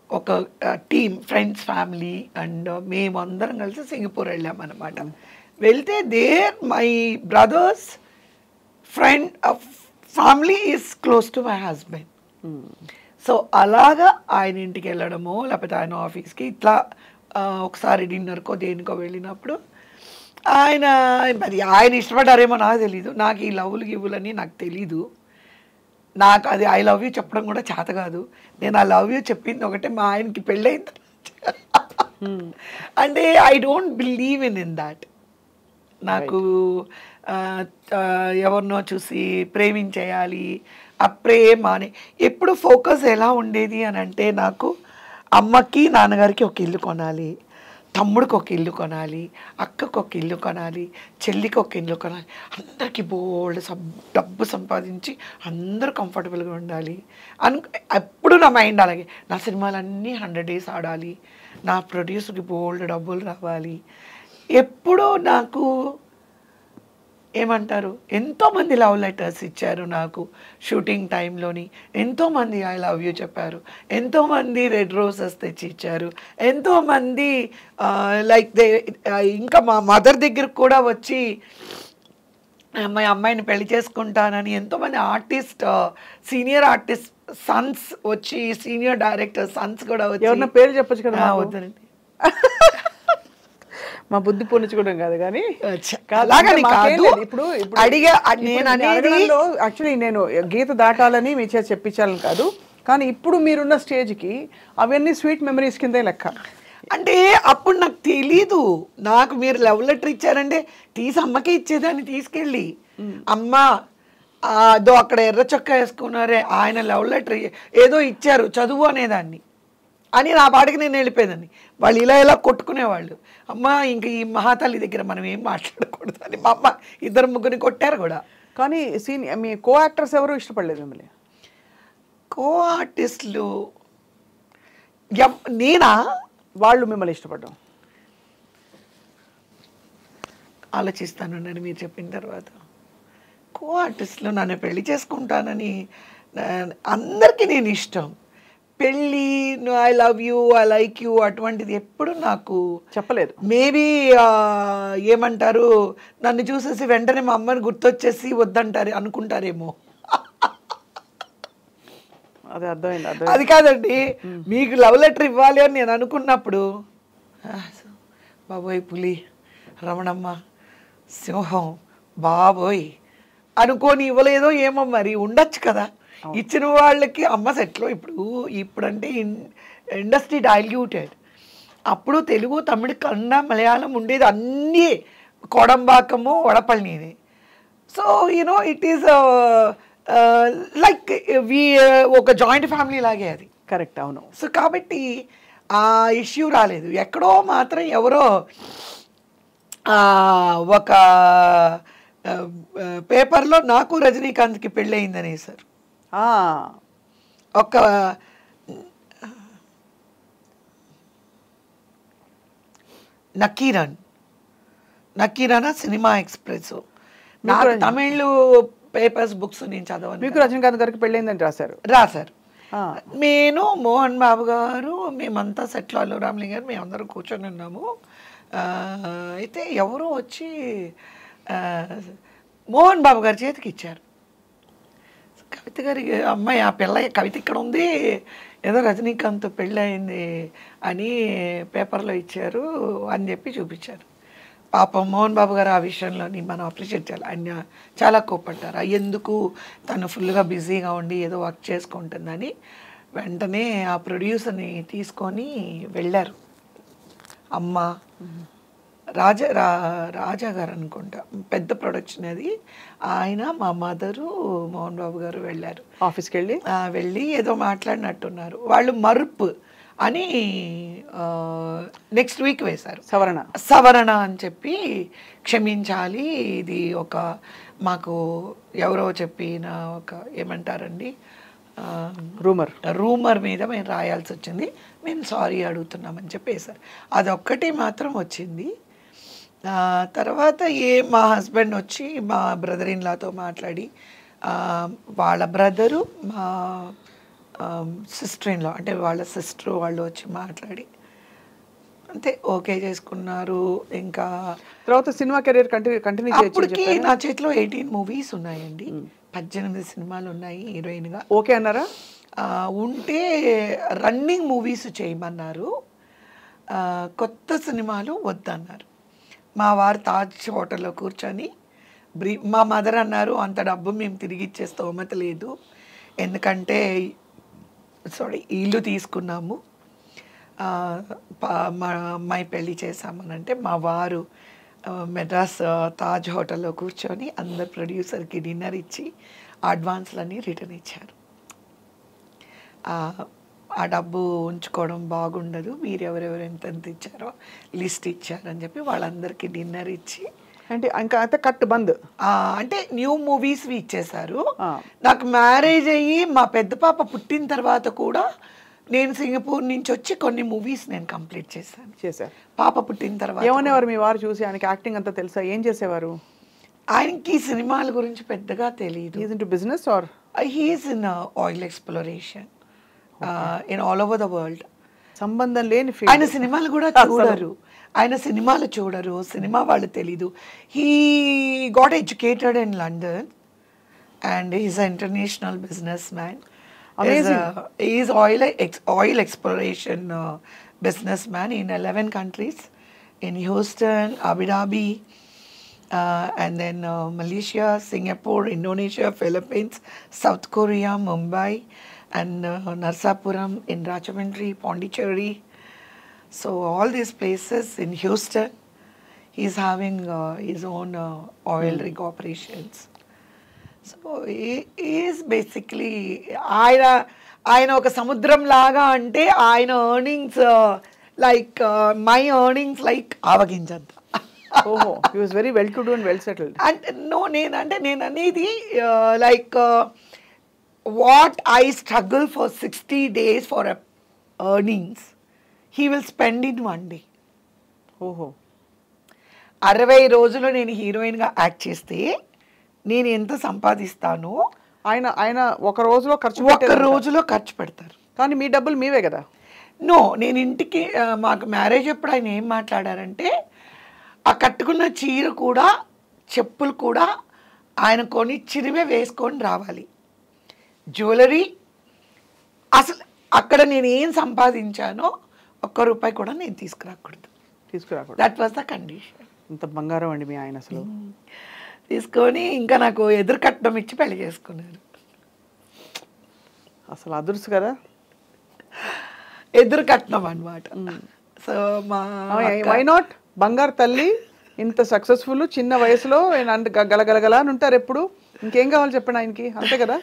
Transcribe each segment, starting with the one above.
ఒక team friends family and మేము అందరం కలిసి సింగపూర్ వెళ్ళాం అనమాట వెళ్తే there my brother's friend family is close to my husband so అలాగా ఆయన ఇంటికి వెళ్ళడము లేకపోతే ఆయన ఆఫీస్కి ఇట్లా ఆ, ఒకసారి డిన్నర్కో దేనికో వెళ్ళినప్పుడు ఆయన మరి ఆయన ఇష్టపడ్డారేమో నాకు తెలీదు నాకు ఈ లవ్లు గివ్వులని నాకు తెలీదు నాకు అది ఐ లవ్ యూ చెప్పడం కూడా చేత కాదు నేను ఆ లవ్ యూ చెప్పింది ఒకటే మా ఆయనకి పెళ్ళైంది అంటే I don't believe in in that నాకు ఆ, ఆ, ఎవరినో చూసి ప్రేమించేయాలి ఆ ప్రేమ అని ఎప్పుడు ఫోకస్ ఎలా ఉండేది అని అంటే నాకు అమ్మకి నాన్నగారికి ఒక ఇల్లు కొనాలి తమ్ముడికి ఒక ఇల్లు కొనాలి అక్కకు ఒక ఇల్లు కొనాలి చెల్లికి ఒక ఇల్లు కొనాలి అందరికీ బోల్డ్ సబ్ డబ్బు సంపాదించి అందరూ కంఫర్టబుల్గా ఉండాలి అను ఎప్పుడు నా మైండ్ అలాగే నా సినిమాలన్నీ హండ్రెడ్ డేస్ ఆడాలి నా ప్రొడ్యూసర్కి బోల్డ్ డబ్బులు రావాలి ఎప్పుడూ నాకు ఏమంటారు ఎంతోమంది లవ్ లెటర్స్ ఇచ్చారు నాకు షూటింగ్ టైంలోని ఎంతోమంది ఐ లవ్ యూ చెప్పారు ఎంతోమంది రెడ్ రోజెస్ తెచ్చి ఇచ్చారు ఎంతోమంది లైక్ దే ఇంకా మా మదర్ దగ్గరకు కూడా వచ్చి అమ్మాయి అమ్మాయిని పెళ్లి చేసుకుంటానని ఎంతోమంది ఆర్టిస్ట్ సీనియర్ ఆర్టిస్ట్ సన్స్ వచ్చి సీనియర్ డైరెక్టర్ సన్స్ కూడా వచ్చి ఎవరన్నా పేరు చెప్పొచ్చు కదా ఆ, మాకు? వద్దండి మా బుద్ధి పొంచుకోవడం కాదు కానీ అచ్చా. కాదు, అలాగని అంటే మాకేం కాదు. లేదు. ఇప్పుడు ఇప్పుడు అడిగా- ఇప్పుడు నేను ఇది అనేది- అడగడంలో యాక్చువల్లీ నేను గీత దాటాలని మీ చేత చెప్పించాలని కాదు కానీ ఇప్పుడు మీరున్న స్టేజ్కి అవన్నీ స్వీట్ మెమరీస్ కిందే లెక్క అంటే అప్పుడు నాకు తెలీదు నాకు మీరు లవ్ లెటర్ ఇచ్చారంటే తీసి అమ్మకే ఇచ్చేదాన్ని తీసుకెళ్ళి అమ్మ ఆ, అదో అక్కడ ఎర్ర చొక్కా వేసుకున్నారే ఆయన లవ్ లెటర్ ఏదో ఇచ్చారు చదువు అనేదాన్ని అని నా పాటికి నేను వెళ్ళిపోయేదాన్ని వాళ్ళు ఇలా ఇలా కొట్టుకునేవాళ్ళు అమ్మ ఇంక ఈ మహాతల్లి దగ్గర మనం ఏం మాట్లాడకూడదు అని మా అమ్మ ఇద్దరు ముగ్గురిని కొట్టారు కూడా కానీ సీనియర్ మీ కో యాక్టర్స్ ఎవరు ఇష్టపడలేదు మిమ్మల్ని కో ఆర్టిస్టులు ఎవ్- నేనా వాళ్ళు మిమ్మల్ని ఇష్టపడ్డం ఆలోచిస్తాను నేను మీరు చెప్పిన తర్వాత కో ఆర్టిస్ట్లో నన్ను పెళ్లి చేసుకుంటానని నా- అందరికీ నేను ఇష్టం పెళ్ళి I love you I like you అటువంటిది ఎప్పుడు నాకు చెప్పలేదు మేబీ ఏమంటారు నన్ను చూసేసి వెంటనే మా అమ్మని గుర్తొచ్చేసి వద్దంటారు అనుకుంటారేమో అదే అర్థమైంది అర్థమైంది అది కాదండి మీకు లవ్ లెటర్ ఇవ్వాలి అని నేను అనుకున్నప్పుడు "ఆ, బాబోయ్ పులి రమణమ్మ సింహం బాబోయ్ అనుకోని ఇవ్వలేదో ఏమో మరి ఉండొచ్చు కదా ఇచ్చిన వాళ్ళకి అమ్మ సెట్లో ఇప్పుడు ఇప్పుడంటే ఇండస్ట్రీ డైల్యూటెడ్ అప్పుడు తెలుగు తమిళ కన్నడ మలయాళం ఉండేది అన్నీ కొడంబాకము వడపల్లిని so you know it is like we ఒక జాయింట్ ఫ్యామిలీ లాగే అది కరెక్ట్ అవును సో కాబట్టి ఆ ఇష్యూ రాలేదు ఎక్కడో మాత్రం ఎవరో ఆ, ఒక ఆ, పేపర్లో నాకు రజనీకాంత్కి పెళ్ళయిందని సార్ ఆ, ఒక నకీరన్ నకీరన్ సినిమా ఎక్స్ప్రెస్ నాకు తమిళ్ పేపర్స్ బుక్స్ నేను చదవను మీకు రజనీకాంత్ గారికి పెళ్ళైందని రాశారు రాశారు ఆ, నేను మోహన్ బాబు గారు మేమంతా సెట్లో అల్లు రామలింగ గారు మేమందరం కూర్చొని ఉన్నాము ఆ, అయితే ఎవరో వచ్చి ఆ, మోహన్ బాబు గారి చేతికి ఇచ్చారు కవిత గారి అమ్మాయి ఆ పిల్ల కవిత ఇక్కడ ఉంది ఏదో రజనీకాంత్ పెళ్ళి అయింది అని పేపర్లో ఇచ్చారు అని చెప్పి చూపించారు పాపం మోహన్ బాబు గారు ఆ విషయంలోని మనం అప్రిషియేట్ చేయాలి ఆయన చాలా కోపడ్డారు ఎందుకు తను ఫుల్గా బిజీగా ఉండి ఏదో వర్క్ చేసుకుంటుందని వెంటనే ఆ ప్రొడ్యూసర్ని తీసుకొని వెళ్ళారు అమ్మ రాజా రా రాజా గారు అనుకుంటా పెద్ద ప్రొడక్షన్ అది ఆయన మా మదరు మోహన్ బాబు గారు వెళ్ళారు ఆఫీస్కి వెళ్ళి ఆ, వెళ్ళి ఏదో మాట్లాడినట్టున్నారు వాళ్ళు మరుపు అని నెక్స్ట్ వీక్ వేశారు సవరణ సవరణ అని చెప్పి క్షమించాలి ఇది ఒక మాకు ఎవరో చెప్పిన ఒక ఏమంటారండి ఆ, రూమర్ రూమర్ మీద మేము రాయాల్సి వచ్చింది మేము సారీ అడుగుతున్నామని చెప్పేశారు అదొక్కటి మాత్రం వచ్చింది ఆ, తర్వాత ఏ మా హస్బెండ్ వచ్చి మా బ్రదర్ ఇన్లాతో మాట్లాడి ఆ, వాళ్ళ బ్రదరు మా సిస్టర్ ఇన్లో అంటే వాళ్ళ సిస్టర్ వాళ్ళు వచ్చి మాట్లాడి అంతే ఓకే చేసుకున్నారు ఇంకా తర్వాత సినిమా కెరీర్ కంటిన్యూ కంటిన్యూ చేయొచ్చు అప్పటికి నా చేతిలో ఎయిటీన్ మూవీస్ ఉన్నాయండి పద్దెనిమిది సినిమాలు ఉన్నాయి హీరోయిన్గా ఓకే అన్నారా ఆ, ఉంటే రన్నింగ్ మూవీస్ చేయమన్నారు ఆ, కొత్త సినిమాలు వద్దన్నారు మా వారు తాజ్ హోటల్లో కూర్చొని బ్రీ మా మదర్ అన్నారు అంత డబ్బు మేము తిరిగి ఇచ్చే స్తోమత లేదు ఎందుకంటే సారీ ఇల్లు తీసుకున్నాము ఆ, ప- మా అమ్మాయి పెళ్లి చేశామనంటే మా వారు ఆ, మెడ్రాస్ ఆ, తాజ్ హోటల్లో కూర్చొని అందరు ప్రొడ్యూసర్కి డిన్నర్ ఇచ్చి అడ్వాన్స్లన్నీ రిటర్న్ ఇచ్చారు ఆ ఆ డబ్బు ఉంచుకోవడం బాగుండదు మీరు ఎవరెవరు ఎంత ఎంత ఇచ్చారో లిస్ట్ ఇచ్చారని చెప్పి వాళ్ళందరికీ డిన్నర్ ఇచ్చి అంటే ఇంకా అయితే కట్ బంద్ ఆ, అంటే న్యూ మూవీస్ ఇచ్చేశారు ఆ. నాకు మ్యారేజ్ అయ్యి మా పెద్ద పాప పుట్టిన తర్వాత కూడా నేను సింగపూర్ నుంచి వచ్చి కొన్ని మూవీస్ నేను కంప్లీట్ చేశాను చేశారు పాప పుట్టిన తర్వాత ఏమనేవారు మీ వారు చూసి ఆయనకి యాక్టింగ్ అంతా తెలుసా ఏం చేసేవారు ఆయనకి ఈ సినిమాల గురించి పెద్దగా తెలియదు is into business or he's in oil exploration in all over the world సంబంధం లేని ఆయన ఫీల్డ్ సినిమాలు కూడా చూడరు ఆయన సినిమాలు చూడరు సినిమా వాళ్ళు తెలీదు he got educated in London and is international business man Amazing. Is oil oil exploration business man in eleven countries in Houston Abu Dhabi and then uh, Malaysia, Singapore, Indonesia, Philippines, South Korea, Mumbai, and uh, Narsapuram in Rajahmundry, Pondicherry. So all these places in Houston, he's having uh, his own uh, oil rig operations. So is basically ఆయన ఆయన ఒక సముద్రం లాగా అంటే ఆయన earnings like my earnings like ఆవగించంత ఓహో he was very well to do and well settled అంటే నో నేను అంటే నేను అనేది like what I struggle for sixty days for earnings he will spend in one day ఓహో అరవై రోజులు నేను హీరోయిన్గా యాక్ట్ చేస్తే నేను ఎంత సంపాదిస్తానో ఆయన ఆయన ఒక రోజులో ఖర్చు ఒక్క పెట్టేది రోజులో ఖర్చు పెడతారు కానీ మీ డబ్బులు మీవే కదా నో నేను ఇంటికి ఆ, మాకు మ్యారేజ్ అప్పుడు ఆయన ఏం మాట్లాడారంటే ఆ కట్టుకున్న చీర కూడా చెప్పులు కూడా ఆయన కొనిచ్చినవే వేసుకొని రావాలి జ్యువెలరీ అసలు అక్కడ నేను ఏం సంపాదించానో ఒక్క రూపాయి కూడా నేను తీసుకురాకూడదు తీసుకురాకూడదు దట్ వాజ్ ద కండిషన్ ఇంత బంగారం అండి మీ ఆయన అసలు తీసుకొని ఇంకా నాకు ఎదురు కట్నం ఇచ్చి పెళ్లి చేసుకున్నారు అసలు అదుర్సు కదా ఎదురు కట్నం అనమాట సో మా అక్క- వై నాట్ బంగారు తల్లి ఇంత సక్సెస్ఫుల్ చిన్న వయసులో ఆయన అంత గ- గలగలగల అని ఉంటారు ఎప్పుడు ఇంకేం కావాలి చెప్పండి ఆయనకి అంతే కదా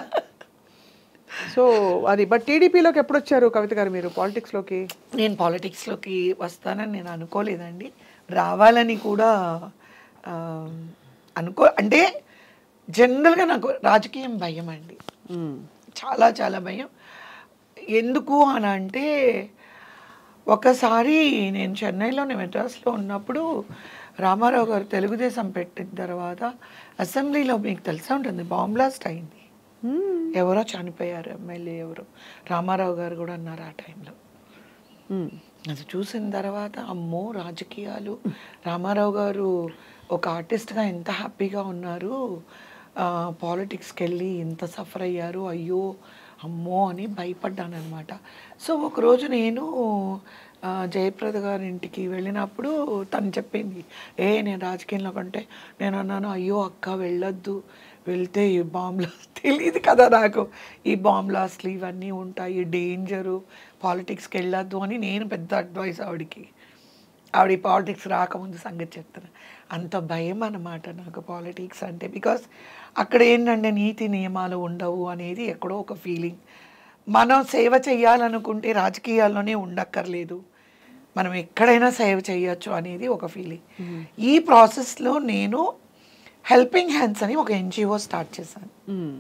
సో అది బట్ టీడీపీలోకి ఎప్పుడు వచ్చారు కవిత గారు మీరు పాలిటిక్స్లోకి నేను పాలిటిక్స్లోకి వస్తానని నేను అనుకోలేదండి రావాలని కూడా ఆ, అనుకో అంటే జనరల్గా నాకు రాజకీయం భయం అండి చాలా చాలా భయం ఎందుకు అని అంటే ఒకసారి నేను చెన్నైలో నేను మెడ్రాస్లో ఉన్నప్పుడు రామారావు గారు తెలుగుదేశం పెట్టిన తర్వాత అసెంబ్లీలో మీకు తెలిసే ఉంటుంది బాంబ్ బ్లాస్ట్ అయింది ఎవరో చనిపోయారు ఎమ్మెల్యే ఎవరో రామారావు గారు కూడా అన్నారు ఆ టైంలో అది చూసిన తర్వాత అమ్మో రాజకీయాలు రామారావు గారు ఒక ఆర్టిస్ట్గా ఎంత హ్యాపీగా ఉన్నారు పాలిటిక్స్కి వెళ్ళి ఎంత సఫర్ అయ్యారు అయ్యో అమ్మో అని భయపడ్డాను అనమాట సో ఒకరోజు నేను ఆ, జయప్రద గారి ఇంటికి వెళ్ళినప్పుడు తను చెప్పింది ఏ నేను రాజకీయంలో కంటే నేను అన్నాను అయ్యో అక్క వెళ్ళొద్దు వెళ్తే ఈ బాంబ్లా తెలియదు కదా నాకు ఈ బాంబ్లాస్ట్లు ఇవన్నీ ఉంటాయి డేంజరు పాలిటిక్స్కి వెళ్ళొద్దు అని నేను పెద్ద అడ్వైస్ ఆవిడకి ఆవిడ ఈ పాలిటిక్స్ రాకముందు సంగతి చెప్తాను అంత భయం అన్నమాట నాకు పాలిటిక్స్ అంటే బికాస్ అక్కడ ఏంటంటే నీతి నియమాలు ఉండవు అనేది ఎక్కడో ఒక ఫీలింగ్ మనం సేవ చేయాలనుకుంటే రాజకీయాల్లోనే ఉండక్కర్లేదు మనం ఎక్కడైనా సేవ చేయొచ్చు అనేది ఒక ఫీలింగ్ ఈ ప్రాసెస్లో నేను హెల్పింగ్ హ్యాండ్స్ అని ఒక ఎన్జిఓ స్టార్ట్ చేశాను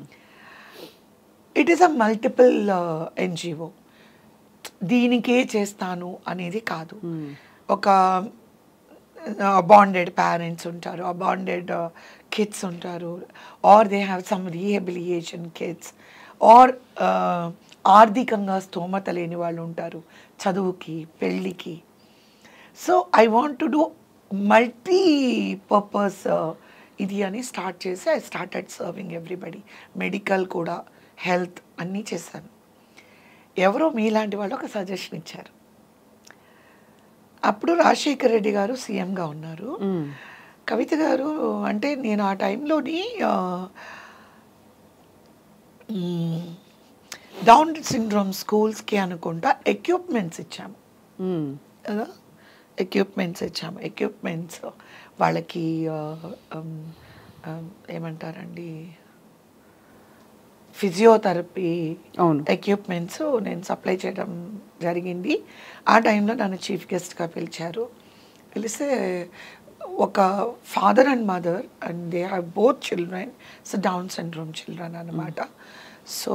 it is a multiple NGO దీనికే చేస్తాను అనేది కాదు ఒక బాండెడ్ పేరెంట్స్ ఉంటారు ఆ బాండెడ్ కిడ్స్ ఉంటారు or they have some rehabilitation kids or ఆర్థికంగా స్తోమత లేని వాళ్ళు ఉంటారు చదువుకి పెళ్ళికి so I want to do multi purpose ఇది అని స్టార్ట్ చేసి I started serving everybody medical కూడా హెల్త్ అన్నీ చేశాను ఎవరో మీలాంటి వాళ్ళు ఒక సజెషన్ ఇచ్చారు అప్పుడు రాజశేఖర్ రెడ్డి గారు సీఎంగా ఉన్నారు కవిత గారు అంటే నేను ఆ టైంలోని డౌన్ సిండ్రోమ్ స్కూల్స్కి అనుకుంటా ఎక్విప్మెంట్స్ ఇచ్చాము కదా ఎక్విప్మెంట్స్ ఇచ్చాము ఎక్విప్మెంట్స్ వాళ్ళకి ఆ, ఉమ్, ఆ, ఏమంటారండి ఫిజియోథెరపీ అవును ఎక్విప్మెంట్స్ నేను సప్లై చేయడం జరిగింది ఆ టైంలో నన్ను చీఫ్ గెస్ట్గా పిలిచారు పిలిస్తే ఒక father and mother and they have both children so down syndrome children అనమాట so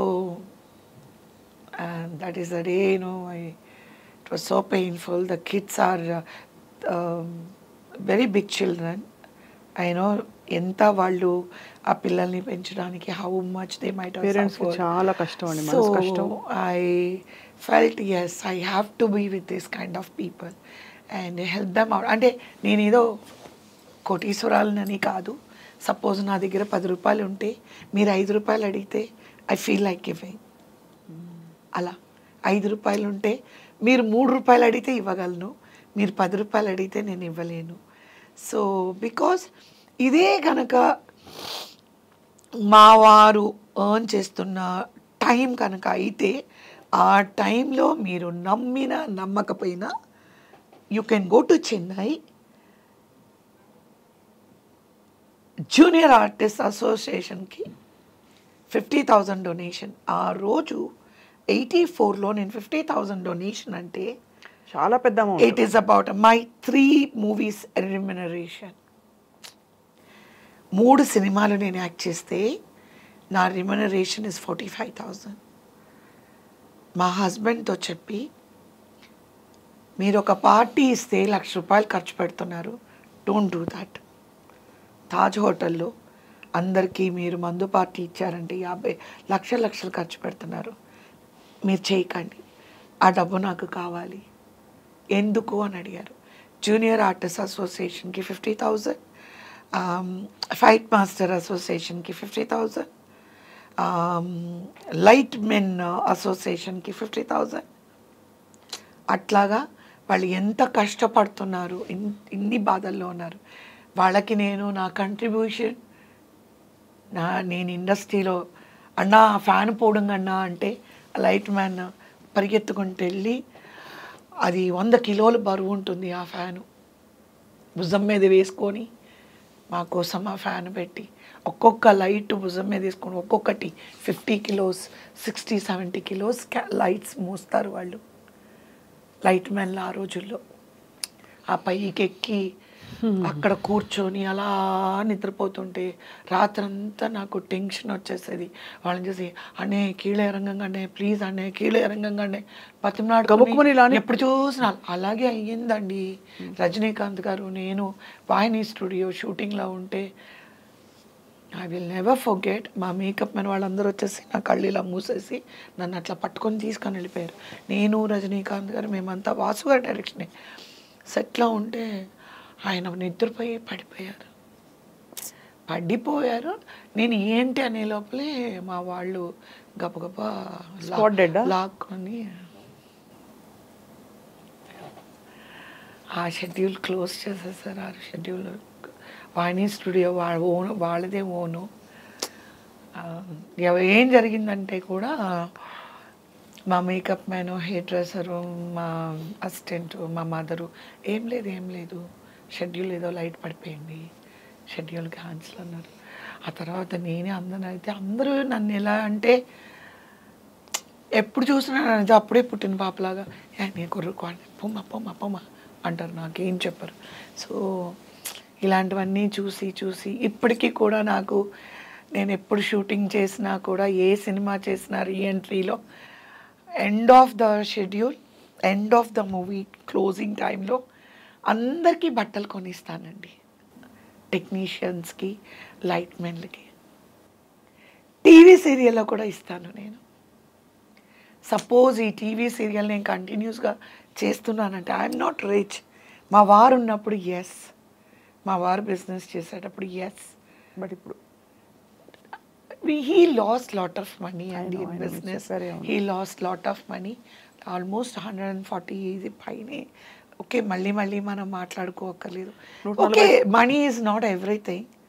and that is the day you know I, it was so painful the kids are uh, um, very big children i know ఎంత వాళ్ళు ఆ పిల్లల్ని పెంచడానికి how much they might Parents కి చాలా కష్టం అండి, మనసు కష్టం. I felt as I have to be with this kind of people and help them out అంటే నేను ఏదో కోటీశ్వరాలనని కాదు సపోజ్ నా దగ్గర పది రూపాయలు ఉంటే మీరు ఐదు రూపాయలు అడిగితే ఐ ఫీల్ లైక్ గివింగ్ అలా ఐదు రూపాయలు ఉంటే మీరు మూడు రూపాయలు అడిగితే ఇవ్వగలను మీరు పది రూపాయలు అడిగితే నేను ఇవ్వలేను సో బికాస్ ఇదే కనుక మా వారు ఎర్న్ చేస్తున్న టైం కనుక అయితే ఆ టైంలో మీరు నమ్మినా నమ్మకపోయినా you can go to Chennai junior artist అసోసియేషన్కి ఫిఫ్టీ థౌజండ్ డొనేషన్ ఆ రోజు ఎయిటీ ఫోర్లో నేను ఫిఫ్టీ థౌజండ్ డొనేషన్ అంటే చాలా పెద్ద amount it is about my three movies remuneration మూడు సినిమాలు నేను యాక్ట్ చేస్తే నా remuneration is forty five thousand మా హస్బెండ్తో చెప్పి మీరు ఒక పార్టీ ఇస్తే లక్ష రూపాయలు ఖర్చు పెడుతున్నారు డోంట్ డూ దట్ తాజ్ హోటల్లో అందరికీ మీరు మందు పార్టీ ఇచ్చారంటే యాభై లక్షల లక్షలు ఖర్చు పెడుతున్నారు మీరు చేయకండి ఆ డబ్బు నాకు కావాలి ఎందుకు అని అడిగారు జూనియర్ ఆర్టిస్ట్ అసోసియేషన్కి ఫిఫ్టీ థౌజండ్ ఫైట్ మాస్టర్ అసోసియేషన్కి ఫిఫ్టీ థౌజండ్ లైట్ మెన్ అసోసియేషన్కి ఫిఫ్టీ థౌజండ్ అట్లాగా వాళ్ళు ఎంత కష్టపడుతున్నారు ఇన్- ఇన్ని బాధల్లో ఉన్నారు వాళ్ళకి నేను నా కంట్రిబ్యూషన్ నా నేను ఇండస్ట్రీలో అన్నా ఫ్యాన్ పోవడం అన్నా అంటే లైట్ మ్యాన్ పరిగెత్తుకుంటూ వెళ్ళి అది వంద కిలోల బరువు ఉంటుంది ఆ ఫ్యాను భుజం మీద వేసుకొని మా కోసం ఆ ఫ్యాన్ పెట్టి ఒక్కొక్క లైట్ భుజం మీద వేసుకొని ఒక్కొక్కటి fifty kilos sixty seventy kilos lights మోస్తారు వాళ్ళు లైట్ మ్యాన్లు ఆ రోజుల్లో ఆ పైకి ఎక్కి అక్కడ కూర్చొని అలా నిద్రపోతుంటే రాత్రంతా నాకు టెన్షన్ వచ్చేసేది వాళ్ళని చూసి అనే కీళ్ళే రంగంగా అనే ప్లీజ్ అనే కీళ్ళే రంగంగా అనే గబుక్కుమని బతిమలాడుకొని ఇలానే- ఎప్పుడు చూసినా అలాగే అయ్యిందండి రజనీకాంత్ గారు నేను వాహిని స్టూడియో షూటింగ్లో ఉంటే ఐ విల్ నెవర్ ఫర్గెట్ మా మేకప్ మెన్ వాళ్ళందరూ వచ్చేసి నా కళ్ళు ఇలా మూసేసి నన్ను అట్లా పట్టుకొని తీసుకొని వెళ్ళిపోయారు నేను రజనీకాంత్ గారు మేమంతా వాసు గారి డైరెక్షనే సెట్లో ఉంటే ఆయన నిద్రపోయి పడిపోయారు పడిపోయారు నేను ఏంటి అనే లోపలే మా వాళ్ళు గబగబా లా- Spot dead ఆ? లాక్కొని ఆ షెడ్యూల్ క్లోజ్ చేసేసారు ఆ షెడ్యూల్ వాణి స్టూడియో వాళ్ళ ఓన్ వాళ్ళదే ఓను ఆ, ఎవ- ఏం జరిగిందంటే కూడా మా మేకప్ మ్యాన్ హెయిర్ డ్రెస్సరు మా అసిస్టెంట్ మా మదరు ఏం లేదు ఏం లేదు షెడ్యూల్ ఏదో లైట్ పడిపోయింది షెడ్యూల్ క్యాన్సిల్ అన్నారు ఆ తర్వాత నేనే అందరూ అయితే అందరూ నన్ను ఎలా అంటే ఎప్పుడు చూసినా నన్ను అప్పుడే పుట్టిన పాపలాగా "ఏ, నీ కొర్రుకోండి పొమ్మ పొమ్మ పొమ్మ అంటారు నాకేం చెప్పరు సో ఇలాంటివన్నీ చూసి చూసి ఇప్పటికీ కూడా నాకు నేను ఎప్పుడు షూటింగ్ చేసినా కూడా ఏ సినిమా చేసినా రీఎంట్రీలో end of the schedule end of the movie closing టైంలో అందరికీ బట్టలు కొనిస్తానండి టెక్నీషియన్స్కి లైట్ మెన్లకి టీవీ సీరియల్లో కూడా ఇస్తాను నేను సపోజ్ ఈ టీవీ సీరియల్ నేను కంటిన్యూస్గా చేస్తున్నానంటే ఐఎమ్ నాట్ రిచ్ మా వారు ఉన్నప్పుడు ఎస్ మా వారు బిజినెస్ చేసేటప్పుడు ఎస్ బట్ ఇప్పుడు he loss lot of money and know, in I know, business చెప్పారే అవును. He loss lot of money almost hundred and forty ఇది పైనే ఓకే మళ్ళీ మళ్ళీ మనం మాట్లాడుకోక్కర్లేదు నూట okay money is not everything